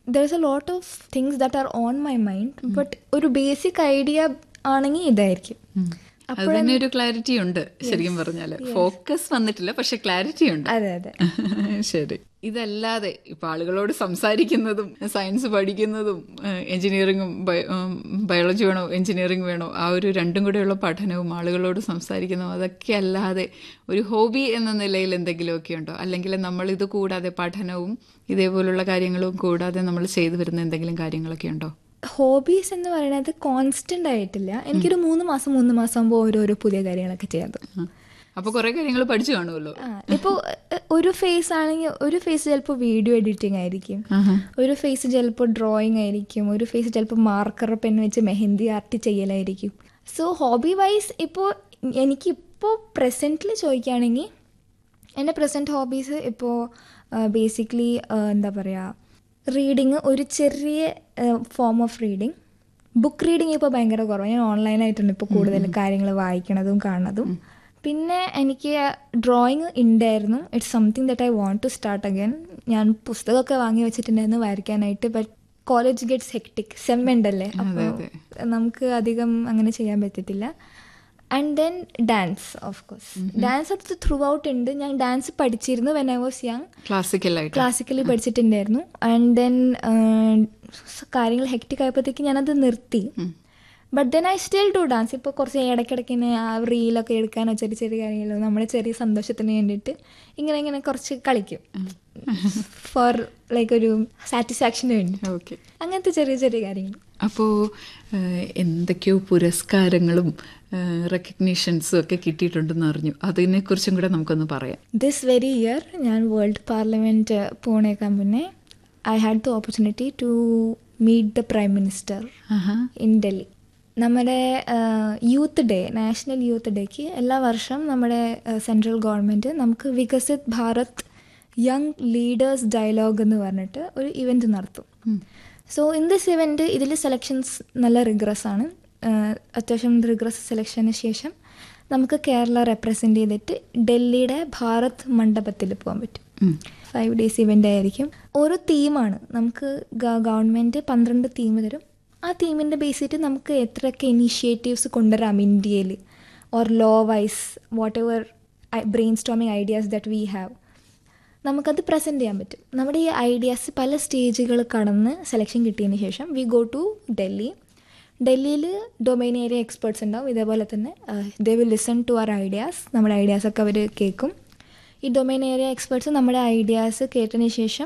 There is a lot of things that are on my mind but ഒരു basic idea ആണെങ്കിൽ ഇതായിരിക്കും അത് തന്നെ ഒരു ക്ലാരിറ്റി ഉണ്ട് ശരിക്കും പറഞ്ഞാല് ഫോക്കസ് വന്നിട്ടില്ല പക്ഷെ ക്ലാരിറ്റി ഉണ്ട് അതെ അതെ ശരി ഇതല്ലാതെ ഇപ്പൊ ആളുകളോട് സംസാരിക്കുന്നതും സയൻസ് പഠിക്കുന്നതും എഞ്ചിനീയറിംഗും ബയോളജി വേണോ എഞ്ചിനീയറിംഗ് വേണോ ആ ഒരു രണ്ടും കൂടെയുള്ള പഠനവും ആളുകളോട് സംസാരിക്കുന്നതും അതൊക്കെ അല്ലാതെ ഒരു ഹോബി എന്ന നിലയിൽ എന്തെങ്കിലുമൊക്കെ ഉണ്ടോ അല്ലെങ്കിൽ നമ്മൾ ഇത് കൂടാതെ പഠനവും ഇതേപോലുള്ള കാര്യങ്ങളും കൂടാതെ നമ്മൾ ചെയ്തു വരുന്ന എന്തെങ്കിലും കാര്യങ്ങളൊക്കെ ഉണ്ടോ ഹോബീസ് എന്ന് പറയുന്നത് കോൺസ്റ്റന്റ് ആയിട്ടില്ല എനിക്കൊരു മൂന്ന് മാസം മൂന്ന് മാസം ആകുമ്പോൾ ഓരോരോ പുതിയ കാര്യങ്ങളൊക്കെ ചെയ്യാം ആ. അപ്പൊ കുറെ കാര്യങ്ങൾ പഠിച്ചു കാണുമല്ലോ ആ ഇപ്പോൾ ഒരു ഫേസ് ആണെങ്കിൽ ഒരു ഫേസ് ചിലപ്പോൾ വീഡിയോ എഡിറ്റിംഗ് ആയിരിക്കും ഒരു ഫേസ് ചിലപ്പോൾ ഡ്രോയിങ് ആയിരിക്കും ഒരു ഫേസ് ചിലപ്പോൾ മാർക്കർ പെൻ വെച്ച് മെഹന്തി ആർട്ട് ചെയ്യലായിരിക്കും സോ ഹോബി വൈസ് ഇപ്പോൾ എനിക്കിപ്പോൾ പ്രസൻറ്റിൽ ചോദിക്കുകയാണെങ്കിൽ എൻ്റെ പ്രസൻറ്റ് ഹോബീസ് ഇപ്പോൾ ബേസിക്കലി എന്താ പറയുക റീഡിങ് ഒരു ചെറിയ form of reading book reading ഇപ്പോൾ ഭയങ്കര കുറവാണ് ഞാൻ ഓൺലൈനായിട്ടാണ് ഇപ്പോൾ കൂടുതൽ കാര്യങ്ങൾ വായിക്കണതും കാണുന്നതും പിന്നെ എനിക്ക് ഡ്രോയിങ് ഉണ്ടായിരുന്നു it's something that I want to start again ഞാൻ പുസ്തകമൊക്കെ വാങ്ങി വെച്ചിട്ടുണ്ടായിരുന്നു വരയ്ക്കാനായിട്ട് but college gets hectic sem ഉണ്ടല്ലേ അപ്പോൾ നമുക്ക് അധികം അങ്ങനെ ചെയ്യാൻ പറ്റത്തില്ല and then dance of course dance അത് ത്രൂ ഔട്ട് ഉണ്ട് ഞാൻ ഡാൻസ് പഠിച്ചിരുന്നു വെൻ ഐ വാസ് യങ് ക്ലാസിക്കലായിട്ട് ക്ലാസിക്കലി പഠിച്ചിട്ടുണ്ടായിരുന്നു ആൻഡ് ദെൻ കാര്യങ്ങൾ ഹെക്ടിക് ആയപ്പോഴത്തേക്ക് ഞാനത് നിർത്തി but then I still do dance ഇപ്പോൾ കുറച്ച് ഇടയ്ക്കിടയ്ക്ക് ഇങ്ങനെ ആ റീലൊക്കെ എടുക്കാനോ ചെറിയ ചെറിയ കാര്യങ്ങൾ നമ്മുടെ ചെറിയ സന്തോഷത്തിന് വേണ്ടിയിട്ട് ഇങ്ങനെ ഇങ്ങനെ കുറച്ച് കളിക്കും ഫോർ ലൈക്ക് ഒരു സാറ്റിസ്ഫാക്ഷന് വേണ്ടി ഓക്കെ അങ്ങനത്തെ ചെറിയ ചെറിയ കാര്യങ്ങൾ അപ്പോൾ എന്തൊക്കെയോ പുരസ്കാരങ്ങളും റെക്കഗ്നീഷൻസും ഒക്കെ കിട്ടിയിട്ടുണ്ടെന്ന് അറിഞ്ഞു അതിനെക്കുറിച്ചും കൂടെ നമുക്കൊന്ന് പറയാം ദിസ് വെരി ഇയർ ഞാൻ വേൾഡ് പാർലമെൻറ്റ് പോണേക്കാൻ മുന്നേ I had the opportunity to meet the prime minister in Delhi നമ്മുടെ യൂത്ത് ഡേ നാഷണൽ യൂത്ത് ഡേക്ക് എല്ലാ വർഷം നമ്മുടെ സെൻട്രൽ ഗവൺമെൻറ് നമുക്ക് Viksit Bharat young leaders dialogue എന്ന് പറഞ്ഞിട്ട് ഒരു ഇവൻറ്റ് നടത്തും സോ ഇൻ ദിസ് ഇവൻറ്റ് ഇതിൽ സെലക്ഷൻസ് നല്ല റിഗ്രസ് ആണ് അത്യാവശ്യം റിഗ്രസ് സെലക്ഷന് ശേഷം നമുക്ക് കേരള റെപ്രസെൻ്റ് ചെയ്തിട്ട് ഡൽഹിയുടെ ഭാരത് മണ്ഡപത്തിൽ പോകാൻ പറ്റും ഫൈവ് ഡേയ്സ് ഇവൻ്റ് ആയിരിക്കും ഓരോ തീമാണ് നമുക്ക് ഗവൺമെൻറ് പന്ത്രണ്ട് തീം തരും ആ തീമിൻ്റെ ബേസ് ചെയ്തിട്ട് നമുക്ക് എത്രയൊക്കെ ഇനീഷ്യേറ്റീവ്സ് കൊണ്ടുവരാം ഇന്ത്യയിൽ or law wise whatever brainstorming ideas that we have നമുക്കത് പ്രസൻറ്റ് ചെയ്യാൻ പറ്റും നമ്മുടെ ഈ ഐഡിയാസ് പല സ്റ്റേജുകൾ കടന്ന് സെലക്ഷൻ കിട്ടിയതിന് ശേഷം വി ഗോ ടു ഡൽഹി ഡൽഹിയിൽ ഡൊമൈൻ ഏരിയ എക്സ്പേർട്സ് ഉണ്ടാവും ഇതേപോലെ തന്നെ they will listen to our ideas നമ്മുടെ ഐഡിയാസൊക്കെ അവർ കേൾക്കും ഈ ഡൊമൈൻ ഏരിയ എക്സ്പേർട്സ് നമ്മുടെ ഐഡിയാസ് കേട്ടതിന് ശേഷം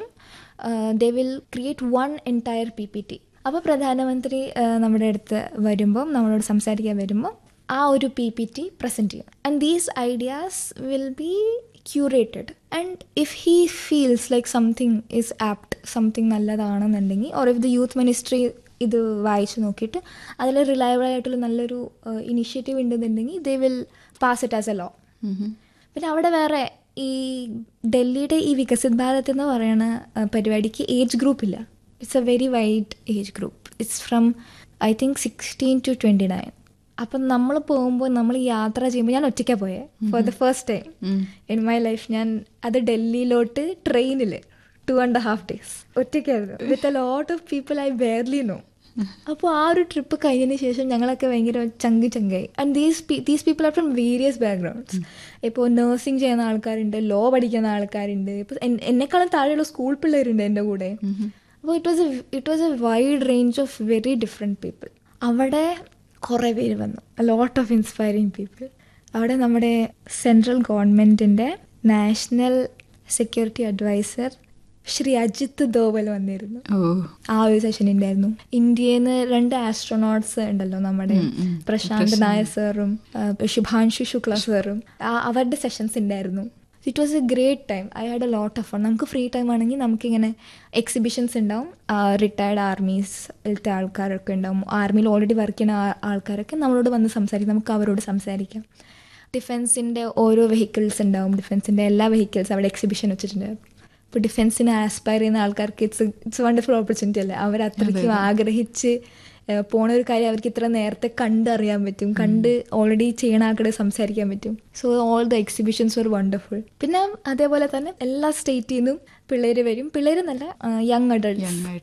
they will create one entire P P T അപ്പോൾ പ്രധാനമന്ത്രി നമ്മുടെ അടുത്ത് വരുമ്പം നമ്മളോട് സംസാരിക്കാൻ വരുമ്പോൾ ആ ഒരു പി പി ടി പ്രസൻറ്റ് ചെയ്യും and these ideas will be curated and if he feels like something is apt something നല്ലതാണെന്നുണ്ടെങ്കിൽ or if the youth ministry ഇത് വായിച്ചു നോക്കിയിട്ട് അതിൽ റിലയബിൾ ആയിട്ടുള്ള നല്ലൊരു ഇനിഷ്യേറ്റീവ് ഉണ്ടെന്നുണ്ടെങ്കിൽ they will pass it as a law പിന്നെ അവിടെ വേറെ ഈ ഡൽഹിയുടെ ഈ വികസിത് ഭാരത് എന്ന് പറയുന്ന പരിപാടിക്ക് ഏജ് ഗ്രൂപ്പ് ഇല്ല it's a very wide age group it's from I think sixteen to twenty nine അപ്പം നമ്മൾ പോകുമ്പോൾ നമ്മൾ യാത്ര ചെയ്യുമ്പോൾ ഞാൻ ഒറ്റയ്ക്കാണ് പോയെ for the first time in my life ഞാൻ അത് ഡൽഹിയിലോട്ട് ട്രെയിനിൽ ടു ആൻഡ് ഹാഫ് ഡേയ്സ് ഒറ്റയ്ക്കായിരുന്നു with a lot of people I barely know അപ്പോൾ ആ ഒരു ട്രിപ്പ് കഴിഞ്ഞതിന് ശേഷം ഞങ്ങളൊക്കെ ഭയങ്കര ചങ്കി ചങ്കായി and these these people are from various backgrounds ഇപ്പോൾ നഴ്സിംഗ് ചെയ്യുന്ന ആൾക്കാരുണ്ട് ലോ പഠിക്കുന്ന ആൾക്കാരുണ്ട് ഇപ്പോൾ എന്നെക്കാളും താഴെയുള്ള സ്കൂൾ പിള്ളേരുണ്ട് എൻ്റെ കൂടെ അപ്പോൾ it was a it was a wide range of very different people അവിടെ കുറേ പേര് വന്നു ലോട്ട് ഓഫ് ഇൻസ്പയറിങ് പീപ്പിൾ അവിടെ നമ്മുടെ സെൻട്രൽ ഗവൺമെൻറ്റിൻ്റെ national security advisor Shri Ajit Doval വന്നിരുന്നു ആ ഒരു സെഷൻ ഉണ്ടായിരുന്നു ഇന്ത്യയിൽ നിന്ന് രണ്ട് ആസ്ട്രോനോട്ട്സ് ഉണ്ടല്ലോ നമ്മുടെ പ്രശാന്ത് നായർ സാറും ശുഭാൻഷു ശുക്ല സാറും അവരുടെ സെഷൻസ് ഉണ്ടായിരുന്നു it was a great time I had a lot of fun നമുക്ക് ഫ്രീ ടൈം ആണെങ്കിൽ നമുക്കിങ്ങനെ എക്സിബിഷൻസ് ഉണ്ടാവും റിട്ടയർഡ് ആർമീസിലത്തെ ആൾക്കാരൊക്കെ ഉണ്ടാവും ആർമിയിൽ ഓൾറെഡി വർക്ക് ചെയ്യുന്ന ആൾക്കാരൊക്കെ നമ്മളോട് വന്ന് സംസാരിക്കും നമുക്ക് അവരോട് സംസാരിക്കാം ഡിഫൻസിൻ്റെ ഓരോ വെഹിക്കിൾസ് ഉണ്ടാവും ഡിഫൻസിൻ്റെ എല്ലാ വെഹിക്കിൾസ് അവിടെ എക്സിബിഷൻ വെച്ചിട്ടുണ്ടാവും ഇപ്പോൾ ഡിഫൻസിന് ആസ്പയർ ചെയ്യുന്ന ആൾക്കാർക്ക് ഇറ്റ്സ് ഇറ്റ്സ് വണ്ടർഫുൾ ഓപ്പർച്യൂണിറ്റി അല്ലേ അവർ അത്രയ്ക്കും ആഗ്രഹിച്ച് പോണ ഒരു കാര്യം അവർക്ക് ഇത്ര നേരത്തെ കണ്ടറിയാൻ പറ്റും കണ്ട് ഓൾറെഡി ചെയ്യണ ആൾക്കാരെ സംസാരിക്കാൻ പറ്റും so all the exhibitions were wonderful പിന്നെ അതേപോലെ തന്നെ എല്ലാ സ്റ്റേറ്റിൽ നിന്നും പിള്ളേർ വരും പിള്ളേർ നല്ല യങ് അഡൾട്ട്സ്